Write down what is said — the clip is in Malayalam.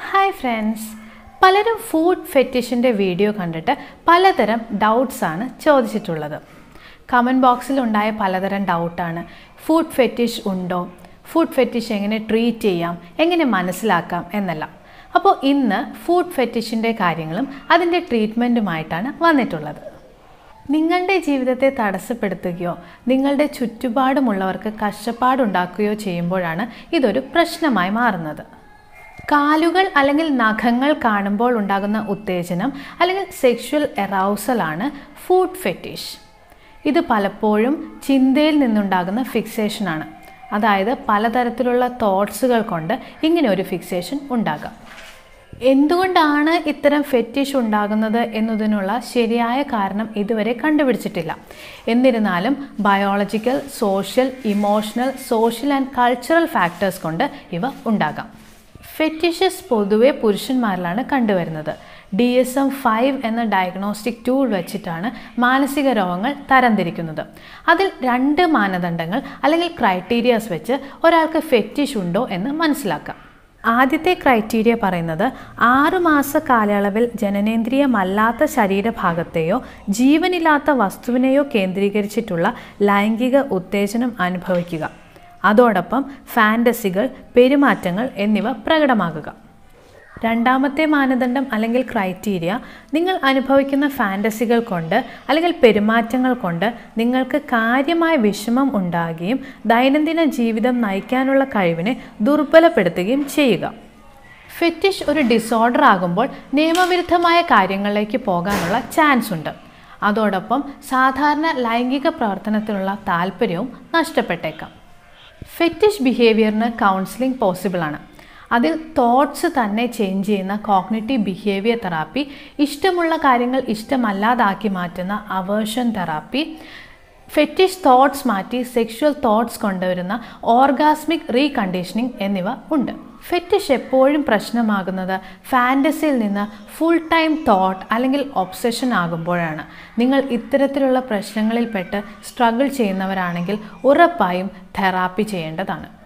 ഹായ് ഫ്രണ്ട്സ് പലരും ഫുഡ് ഫെറ്റിഷിൻ്റെ വീഡിയോ കണ്ടിട്ട് പലതരം ഡൗട്ട്സ് ആണ് ചോദിച്ചിട്ടുള്ളത് കമൻറ്റ് ബോക്സിൽ ഉണ്ടായ പലതരം ഡൗട്ടാണ് ഫുഡ് ഫെറ്റിഷ് ഉണ്ടോ ഫുഡ് ഫെറ്റിഷ് എങ്ങനെ ട്രീറ്റ് ചെയ്യാം എങ്ങനെ മനസ്സിലാക്കാം എന്നെല്ലാം അപ്പോൾ ഇന്ന് ഫുഡ് ഫെറ്റിഷിൻ്റെ കാര്യങ്ങളും അതിൻ്റെ ട്രീറ്റ്മെൻറ്റുമായിട്ടാണ് വന്നിട്ടുള്ളത് നിങ്ങളുടെ ജീവിതത്തെ തടസ്സപ്പെടുത്തുകയോ നിങ്ങളുടെ ചുറ്റുപാടുമുള്ളവർക്ക് കഷ്ടപ്പാടുണ്ടാക്കുകയോ ചെയ്യുമ്പോഴാണ് ഇതൊരു പ്രശ്നമായി മാറുന്നത് കാലുകൾ അല്ലെങ്കിൽ നഖങ്ങൾ കാണുമ്പോൾ ഉണ്ടാകുന്ന ഉത്തേജനം അല്ലെങ്കിൽ സെക്ഷുവൽ എറൗസലാണ് ഫുഡ് ഫെറ്റിഷ് ഇത് പലപ്പോഴും ചിന്തയിൽ നിന്നുണ്ടാകുന്ന ഫിക്സേഷനാണ് അതായത് പലതരത്തിലുള്ള തോട്ട്സുകൾ കൊണ്ട് ഇങ്ങനെ ഒരു ഫിക്സേഷൻ ഉണ്ടാകാം എന്തുകൊണ്ടാണ് ഇത്തരം ഫെറ്റിഷ് ഉണ്ടാകുന്നത് എന്നതിനുള്ള ശരിയായ കാരണം ഇതുവരെ കണ്ടുപിടിച്ചിട്ടില്ല എന്നിരുന്നാലും biological social emotional social and cultural factors കൊണ്ട് ഇവ ഉണ്ടാകാം ഫെറ്റിഷസ് പൊതുവെ പുരുഷന്മാരിലാണ് കണ്ടുവരുന്നത് ഡി എസ് എം ഫൈവ് എന്ന ഡയഗ്നോസ്റ്റിക് ടൂൾ വെച്ചിട്ടാണ് മാനസിക രോഗങ്ങൾ തരംതിരിക്കുന്നത് അതിൽ രണ്ട് മാനദണ്ഡങ്ങൾ അല്ലെങ്കിൽ ക്രൈറ്റീരിയാസ് വെച്ച് ഒരാൾക്ക് ഫെറ്റിഷ് ഉണ്ടോ എന്ന് മനസ്സിലാക്കാം ആദ്യത്തെ ക്രൈറ്റീരിയ പറയുന്നത് ആറു മാസ കാലയളവിൽ ജനനേന്ദ്രിയമല്ലാത്ത ശരീരഭാഗത്തെയോ ജീവനില്ലാത്ത വസ്തുവിനെയോ കേന്ദ്രീകരിച്ചിട്ടുള്ള ലൈംഗിക ഉത്തേജനം അനുഭവിക്കുക അതോടൊപ്പം ഫാൻറ്റസികൾ പെരുമാറ്റങ്ങൾ എന്നിവ പ്രകടമാകുക രണ്ടാമത്തെ മാനദണ്ഡം അല്ലെങ്കിൽ ക്രൈറ്റീരിയ നിങ്ങൾ അനുഭവിക്കുന്ന ഫാൻറ്റസികൾ കൊണ്ട് അല്ലെങ്കിൽ പെരുമാറ്റങ്ങൾ കൊണ്ട് നിങ്ങൾക്ക് കാര്യമായ വിഷമം ഉണ്ടാകുകയും ദൈനംദിന ജീവിതം നയിക്കാനുള്ള കഴിവിനെ ദുർബലപ്പെടുത്തുകയും ചെയ്യുക ഫെറ്റിഷ് ഒരു ഡിസോർഡർ ആകുമ്പോൾ നിയമവിരുദ്ധമായ കാര്യങ്ങളിലേക്ക് പോകാനുള്ള ചാൻസ് ഉണ്ട് അതോടൊപ്പം സാധാരണ ലൈംഗിക പ്രവർത്തനത്തിനുള്ള താല്പര്യവും നഷ്ടപ്പെട്ടേക്കാം ഫെറ്റിഷ് ബിഹേവിയറിന് കൗൺസിലിംഗ് പോസിബിൾ ആണ് അതിൽ തോട്ട്സ് തന്നെ ചേഞ്ച് ചെയ്യുന്ന കോഗ്നിറ്റീവ് ബിഹേവിയർ തെറാപ്പി ഇഷ്ടമുള്ള കാര്യങ്ങൾ ഇഷ്ടമല്ലാതാക്കി മാറ്റുന്ന അവേർഷൻ തെറാപ്പി ഫെറ്റിഷ് തോട്ട്സ് മാറ്റി സെക്ഷുവൽ തോട്ട്സ് കൊണ്ടുവരുന്ന ഓർഗാസ്മിക് റീകണ്ടീഷനിങ് എന്നിവ ഉണ്ട് ഫെറ്റിഷ് എപ്പോഴും പ്രശ്നമാകുന്നത് ഫാൻറ്റസിയിൽ നിന്ന് ഫുൾ ടൈം തോട്ട് അല്ലെങ്കിൽ ഒബ്സഷൻ ആകുമ്പോഴാണ് നിങ്ങൾ ഇത്തരത്തിലുള്ള പ്രശ്നങ്ങളിൽപ്പെട്ട് സ്ട്രഗിൾ ചെയ്യുന്നവരാണെങ്കിൽ ഉറപ്പായും തെറാപ്പി ചെയ്യേണ്ടതാണ്